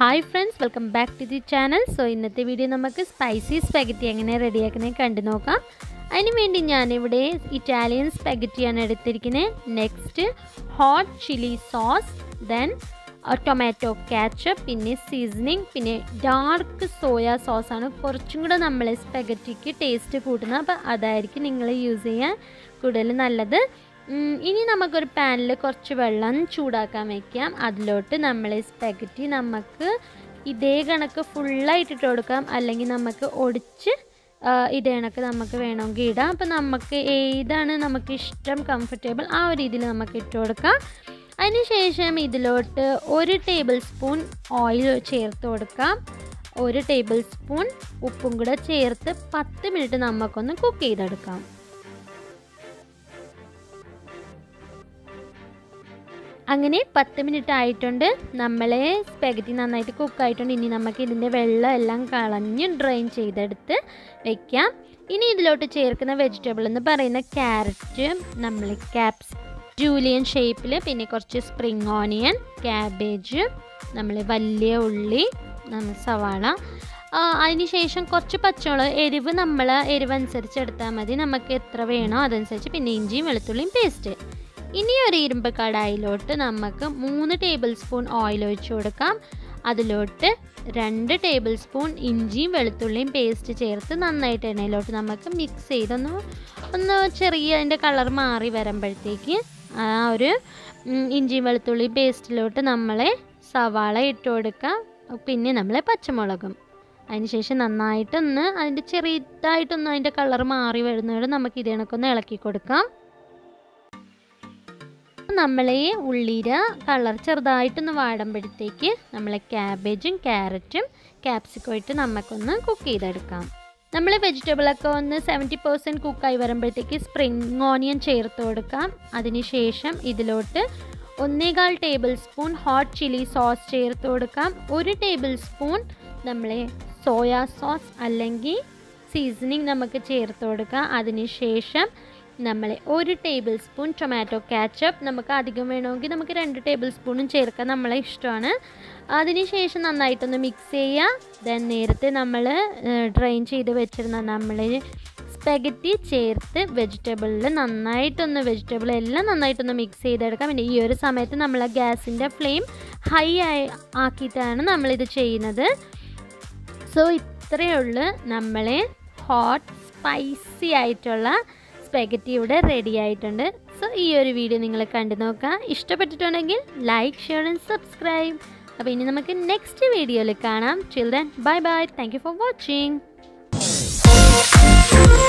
hi friends welcome back to the channel so ഇന്നത്തെ video നമുക്ക് spicy spaghetti എങ്ങനെ റെഡിയാക്കുന്നത് കണ്ടു നോക്കാം അതിന് വേണ്ടി ഞാനിവിടെ ഇറ്റാലിയൻ സ്പെഗറ്റിയാണ് എടുത്തിരിക്കുന്നത് next hot chilli sauce then tomato ketchup പിന്നെ സീസണിങ് പിന്നെ ഡാർക്ക് സോയ സോസാണ് കുറച്ചും കൂടെ നമ്മൾ സ്പെഗറ്റിക്ക് ടേസ്റ്റ് കൂട്ടുന്നത് അപ്പോൾ അതായിരിക്കും നിങ്ങൾ യൂസ് ചെയ്യാൻ കൂടുതൽ നല്ലത് ഉം, ഇനി നമുക്കൊരു പാനിൽ കുറച്ച് വെള്ളം ചൂടാക്കാൻ വയ്ക്കാം അതിലോട്ട് നമ്മൾ സ്പെഗറ്റി നമുക്ക് ഇതേ കണക്ക് ഫുള്ളായിട്ട് ഇട്ട് കൊടുക്കാം അല്ലെങ്കിൽ നമുക്ക് ഒടിച്ച് ആ, ഇതേ കണക്ക് നമുക്ക് വേണമെങ്കിൽ ഇടാം അപ്പോൾ നമുക്ക് ഏതാണ് നമുക്ക് ഇഷ്ടം കംഫർട്ടബിൾ ആ ഒരു രീതിയിൽ നമുക്ക് ഇട്ട് കൊടുക്കാം അതിനുശേഷം ഇതിലോട്ട് ഒരു ടേബിൾ സ്പൂൺ ഓയിൽ ചേർത്ത് കൊടുക്കാം ഒരു ടേബിൾ സ്പൂൺ ഉപ്പും കൂടെ ചേർത്ത് പത്ത് മിനിറ്റ് നമുക്കൊന്ന് കുക്ക് ചെയ്തെടുക്കാം അങ്ങനെ പത്ത് മിനിറ്റ് ആയിട്ടുണ്ട് നമ്മളെ സ്പെഗറ്റി നന്നായിട്ട് കുക്കായിട്ടുണ്ട് ഇനി നമുക്ക് ഇതിൻ്റെ വെള്ളം എല്ലാം കളഞ്ഞ് ഡ്രെയിൻ ചെയ്തെടുത്ത് വെക്കാം ഇനി ഇതിലോട്ട് ചേർക്കുന്ന വെജിറ്റബിൾ എന്ന് പറയുന്ന ക്യാരറ്റ് നമ്മൾ ക്യാപ്സ് ജൂലിയൻ ഷേപ്പിൽ പിന്നെ കുറച്ച് സ്പ്രിങ് ഓണിയൻ ക്യാബേജ് നമ്മൾ വലിയ ഉള്ളി നമ്മൾ സവാള അതിന് ശേഷം കുറച്ച് പച്ചമുളക് എരിവ് നമ്മൾ എരിവ് അനുസരിച്ച് എടുത്താൽ മതി നമുക്ക് എത്ര വേണോ അതനുസരിച്ച് പിന്നെ ഇഞ്ചിയും വെളുത്തുള്ളിയും പേസ്റ്റ് ഇനി ഒരു ഇരുമ്പ് കടായിലോട്ട് നമുക്ക് മൂന്ന് ടേബിൾ സ്പൂൺ ഓയിൽ ഒഴിച്ചു കൊടുക്കാം അതിലോട്ട് രണ്ട് ടേബിൾ സ്പൂൺ ഇഞ്ചിയും വെളുത്തുള്ളിയും പേസ്റ്റ് ചേർത്ത് നന്നായിട്ട് എണ്ണയിലോട്ട് നമുക്ക് മിക്സ് ചെയ്തൊന്ന് ഒന്ന് ചെറിയ അതിൻ്റെ കളർ മാറി വരുമ്പോഴത്തേക്ക് ആ ഒരു ഉം, ഇഞ്ചിയും വെളുത്തുള്ളി പേസ്റ്റിലോട്ട് നമ്മളെ സവാള ഇട്ട് കൊടുക്കാം പിന്നെ നമ്മൾ പച്ചമുളകും അതിനുശേഷം നന്നായിട്ടൊന്ന് അതിൻ്റെ ചെറിയതായിട്ടൊന്ന് അതിൻ്റെ കളർ മാറി വരുന്നതോടെ നമുക്ക് ഇത് കണക്കൊന്ന് ഇളക്കി കൊടുക്കാം നമ്മളെ ഉള്ളിയുടെ കളർ ചെറുതായിട്ടൊന്ന് വാടുമ്പോഴത്തേക്ക് നമ്മളെ ക്യാബേജും ക്യാരറ്റും ക്യാപ്സിക്കും ഇട്ട് നമുക്കൊന്ന് കുക്ക് ചെയ്തെടുക്കാം നമ്മൾ വെജിറ്റബിളൊക്കെ ഒന്ന് സെവൻറ്റി പെർസെൻറ്റ് കുക്കായി വരുമ്പോഴത്തേക്ക് സ്പ്രിങ് ഓണിയൻ ചേർത്ത് കൊടുക്കാം അതിനുശേഷം ഇതിലോട്ട് ഒന്നേകാൽ tablespoon hot chilli sauce ചേർത്ത് കൊടുക്കാം ഒരു ടേബിൾ സ്പൂൺ നമ്മളെ സോയാ സോസ് അല്ലെങ്കിൽ സീസണിങ് നമുക്ക് ചേർത്ത് കൊടുക്കാം അതിനുശേഷം നമ്മൾ ഒരു ടേബിൾ സ്പൂൺ ടൊമാറ്റോ കാച്ചപ്പ് നമുക്ക് അധികം വേണമെങ്കിൽ നമുക്ക് രണ്ട് ടേബിൾ സ്പൂണും ചേർക്കാൻ നമ്മളെ ഇഷ്ടമാണ് അതിനുശേഷം നന്നായിട്ടൊന്ന് മിക്സ് ചെയ്യുക ദെൻ നേരത്തെ നമ്മൾ ഡ്രെയിൻ ചെയ്ത് വെച്ചിരുന്ന നമ്മൾ സ്പെഗറ്റി ചേർത്ത് വെജിറ്റബിളിൽ നന്നായിട്ടൊന്ന് വെജിറ്റബിൾ എല്ലാം നന്നായിട്ടൊന്ന് മിക്സ് ചെയ്തെടുക്കാം പിന്നെ ഈ ഒരു സമയത്ത് നമ്മൾ ഗ്യാസിൻ്റെ ഫ്ലെയിം ഹൈ ആയി ആക്കിയിട്ടാണ് നമ്മളിത് ചെയ്യുന്നത് സോ ഇത്രയേ ഉള്ളൂ നമ്മളെ ഹോട്ട് സ്പൈസി ആയിട്ടുള്ള സ്പെഗറ്റി ഇവിടെ റെഡി ആയിട്ടുണ്ട് സോ ഈ ഒരു വീഡിയോ നിങ്ങൾ കണ്ടു നോക്കുക ഇഷ്ടപ്പെട്ടിട്ടുണ്ടെങ്കിൽ ലൈക്ക് ഷെയർ ആൻഡ് സബ്സ്ക്രൈബ് അപ്പോൾ ഇനി നമുക്ക് നെക്സ്റ്റ് വീഡിയോയിൽ കാണാം children bye bye thank you for watching